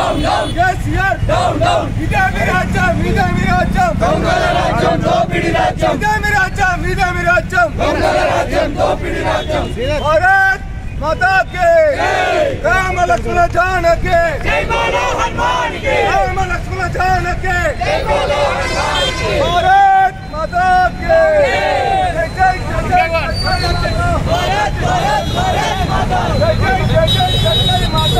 కేసీఆర్ ఇదే మీ రాజ్యం ఇదే మీ రాజ్యం ఇదే మీ రాజ్యం ఇదే మీ రాజ్యం భారత్ మాతా కే రామ లక్ష్మణ జానకి రామ లక్ష్మణ జానకి భారత్ మాతా కే జై జై జై జై జై జై జై జై జై జై మాతా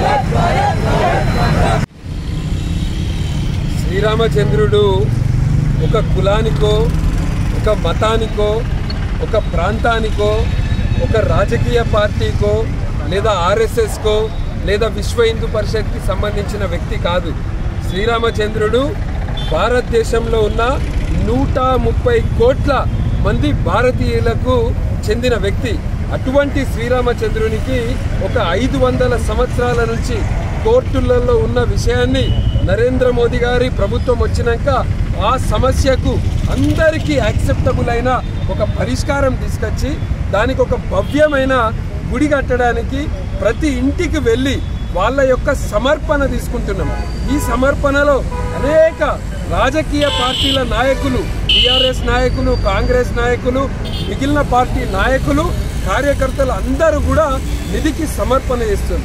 శ్రీరామచంద్రుడు ఒక కులానికో ఒక మతానికో ఒక ప్రాంతానికో ఒక రాజకీయ పార్టీకో లేదా ఆర్ఎస్ఎస్కో లేదా విశ్వ హిందూ పరిషత్కి సంబంధించిన వ్యక్తి కాదు శ్రీరామచంద్రుడు భారతదేశంలో ఉన్న నూట ముప్పై కోట్ల మంది భారతీయులకు చెందిన వ్యక్తి అటువంటి శ్రీరామచంద్రునికి ఒక ఐదు వందల సంవత్సరాల నుంచి కోర్టులలో ఉన్న విషయాన్ని నరేంద్ర మోదీ గారి ప్రభుత్వం వచ్చినాక ఆ సమస్యకు అందరికీ యాక్సెప్టబుల్ అయిన ఒక పరిష్కారం తీసుకొచ్చి దానికి ఒక భవ్యమైన గుడి కట్టడానికి ప్రతి ఇంటికి వెళ్ళి వాళ్ళ యొక్క సమర్పణ తీసుకుంటున్నాం ఈ సమర్పణలో అనేక రాజకీయ పార్టీల నాయకులు టిఆర్ఎస్ నాయకులు కాంగ్రెస్ నాయకులు మిగిలిన పార్టీ నాయకులు కార్యకర్తలు అందరూ కూడా నిధికి సమర్పణ చేస్తున్నారు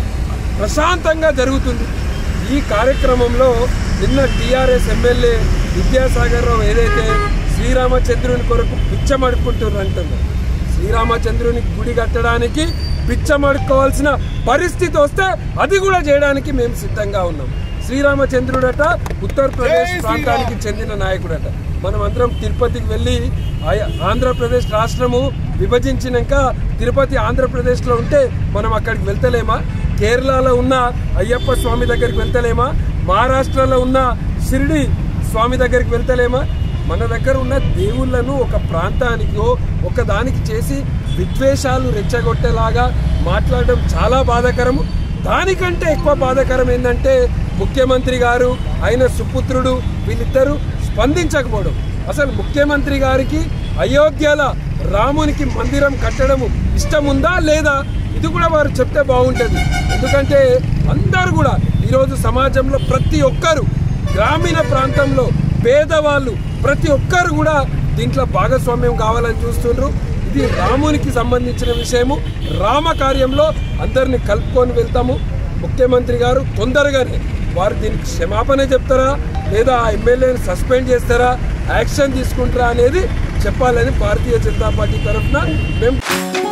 ప్రశాంతంగా జరుగుతుంది ఈ కార్యక్రమంలో నిన్న టీఆర్ఎస్ ఎమ్మెల్యే విద్యాసాగర్ రావు ఏదైతే శ్రీరామచంద్రుని కొరకు పిచ్చమడుకుంటున్నారు అంటున్నారు శ్రీరామచంద్రుని గుడి కట్టడానికి పిచ్చమడుకోవాల్సిన పరిస్థితి వస్తే అది కూడా చేయడానికి మేము సిద్ధంగా ఉన్నాం శ్రీరామచంద్రుడట ఉత్తరప్రదేశ్ ప్రాంతానికి చెందిన నాయకుడట మనం అందరం తిరుపతికి వెళ్ళి ఆయ- ఆంధ్రప్రదేశ్ రాష్ట్రము విభజించినాక తిరుపతి ఆంధ్రప్రదేశ్లో ఉంటే మనం అక్కడికి వెళ్తలేమా కేరళలో ఉన్న అయ్యప్ప స్వామి దగ్గరికి వెళ్తలేమా మహారాష్ట్రలో ఉన్న షిరిడి స్వామి దగ్గరికి వెళ్తలేమా మన దగ్గర ఉన్న దేవుళ్ళను ఒక ప్రాంతానికో ఒక దానికి చేసి విద్వేషాలు రెచ్చగొట్టేలాగా మాట్లాడడం చాలా బాధాకరము దానికంటే ఎక్కువ బాధాకరం ఏంటంటే ముఖ్యమంత్రి గారు ఆయన సుపుత్రుడు వీళ్ళిద్దరూ స్పందించకపోవడం అసలు ముఖ్యమంత్రి గారికి అయోధ్యల రామునికి మందిరం కట్టడము ఇష్టం ఉందా లేదా ఇది కూడా వారు చెప్తే బాగుంటుంది ఎందుకంటే అందరూ కూడా ఈరోజు సమాజంలో ప్రతి ఒక్కరు గ్రామీణ ప్రాంతంలో పేదవాళ్ళు ప్రతి ఒక్కరు కూడా దీంట్లో భాగస్వామ్యం కావాలని చూస్తుండ్రు ఇది రామునికి సంబంధించిన విషయము రామ కార్యంలో అందరిని కలుపుకొని వెళ్తాము ముఖ్యమంత్రి గారు తొందరగానే వారు దీనికి క్షమాపణ చెప్తారా లేదా ఆ ఎమ్మెల్యేని సస్పెండ్ చేస్తారా యాక్షన్ తీసుకుంటారా అనేది చెప్పాలని భారతీయ జనతా పార్టీ తరఫున మేము